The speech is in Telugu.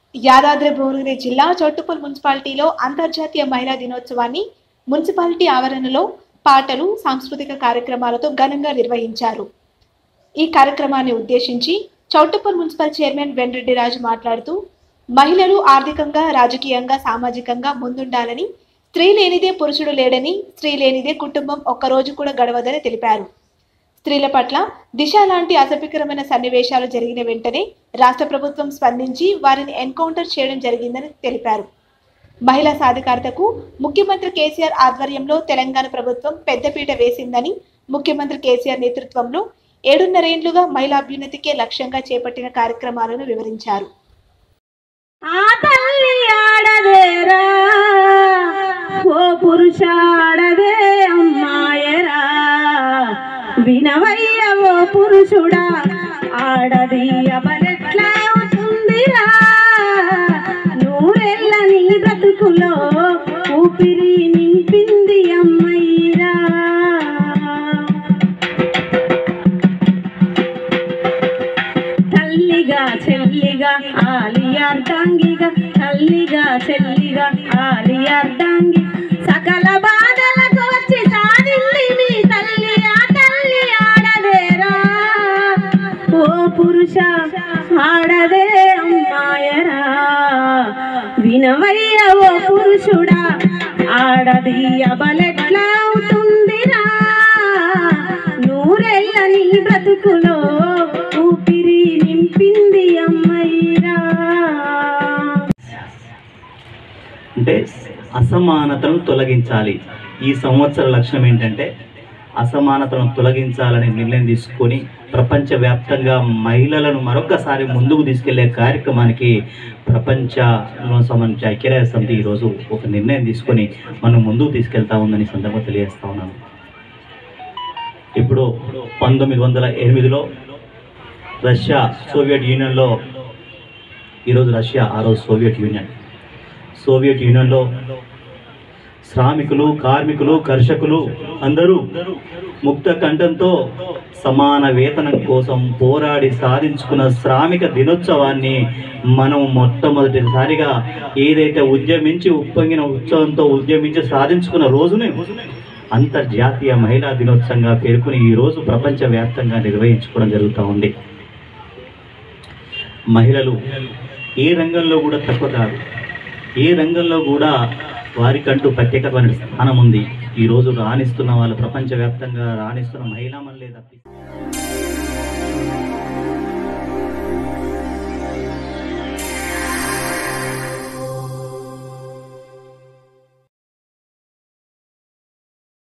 యాదాద్రి భువనగిరి జిల్లా చోటుపల్ మున్సిపాలిటీలో అంతర్జాతీయ మహిళా దినోత్సవాన్ని మున్సిపాలిటీ ఆవరణలో పాటలు సాంస్కృతిక కార్యక్రమాలతో ఘనంగా నిర్వహించారు ఈ కార్యక్రమాన్ని ఉద్దేశించి చౌటుప్పల్ మున్సిపల్ చైర్మన్ వెంరెడ్డి రాజు మాట్లాడుతూ మహిళలు ఆర్థికంగా రాజకీయంగా సామాజికంగా ముందుండాలని స్త్రీ లేనిదే పురుషుడు లేడని స్త్రీ లేనిదే కుటుంబం ఒక్కరోజు కూడా గడవదని తెలిపారు స్త్రీల పట్ల దిశ లాంటి అసభ్యకరమైన సన్నివేశాలు జరిగిన వెంటనే రాష్ట్ర ప్రభుత్వం స్పందించి వారిని ఎన్కౌంటర్ చేయడం జరిగిందని తెలిపారు మహిళా సాధికారతకు ముఖ్యమంత్రి కేసీఆర్ ఆధ్వర్యంలో తెలంగాణ ప్రభుత్వం పెద్దపీట వేసిందని ముఖ్యమంత్రి కేసీఆర్ నేతృత్వంలో ఏడున్నరేండ్లుగా మహిళా అభ్యున్నతికే లక్ష్యంగా చేపట్టిన కార్యక్రమాలను వివరించారు ఆ తల్లి ఆడదేరా ఓ పురుషాడదే అమ్మాయరా వినవయ్య ఓ పురుషుడా ఆడది అబలెట్లా అవుతుందిరా నూరెళ్ళ నీ బ్రతుకులో ఊపిరి నింపింది అమ్మయ్యరా తల్లిగా చెల్లిగా ఆలియార్దాంగిగా తల్లిగా చెల్లిగా ఆలియార్దాంగి సకల బాధలకు వచ్చి సాధింది నీ తల్లి ఆ తల్లి ఆడదేరా ఓ పురుష ఆడదే అమ్మాయరా వినవయ్య ఓ పురుషుడా ఆడది అబలెట్లా అవుతుందిరా నూరెళ్ళ నీ బ్రతుకులో ఊపిరి నింపింది అమ్మయ్యరా అంటే అసమానతను తొలగించాలి ఈ సంవత్సర లక్ష్యం ఏంటంటే అసమానతను తొలగించాలని నిర్ణయం తీసుకొని ప్రపంచవ్యాప్తంగా మహిళలను మరొకసారి ముందుకు తీసుకెళ్లే కార్యక్రమానికి ప్రపంచ సంబంధించి ఐక్యరాజ్య సమితి ఈరోజు ఒక నిర్ణయం తీసుకొని మనం ముందుకు తీసుకెళ్తా ఉందని ఈ సందర్భంగా తెలియజేస్తా ఉన్నాను ఇప్పుడు పంతొమ్మిది వందల ఎనిమిదిలో రష్యా సోవియట్ యూనియన్లో ఈరోజు రష్యా ఆ రోజు సోవియట్ యూనియన్ సోవియట్ యూనియన్లో శ్రామికులు కార్మికులు కర్షకులు అందరూ ముక్త కంఠంతో సమాన వేతనం కోసం పోరాడి సాధించుకున్న శ్రామిక దినోత్సవాన్ని మనం మొట్టమొదటిసారిగా ఏదైతే ఉద్యమించి ఉప్పొంగిన ఉత్సవంతో ఉద్యమించి సాధించుకున్న రోజునే అంతర్జాతీయ మహిళా దినోత్సవంగా పేర్కొని ఈ రోజు ప్రపంచవ్యాప్తంగా నిర్వహించుకోవడం జరుగుతూ ఉంది మహిళలు ఏ రంగంలో కూడా తక్కువ కాదు ఏ రంగంలో కూడా వారికంటూ ప్రత్యేకమైన స్థానం ఉంది ఈ రోజు రాణిస్తున్న వాళ్ళు ప్రపంచవ్యాప్తంగా రాణిస్తున్న మహిళా మనలే తప్పిస్తే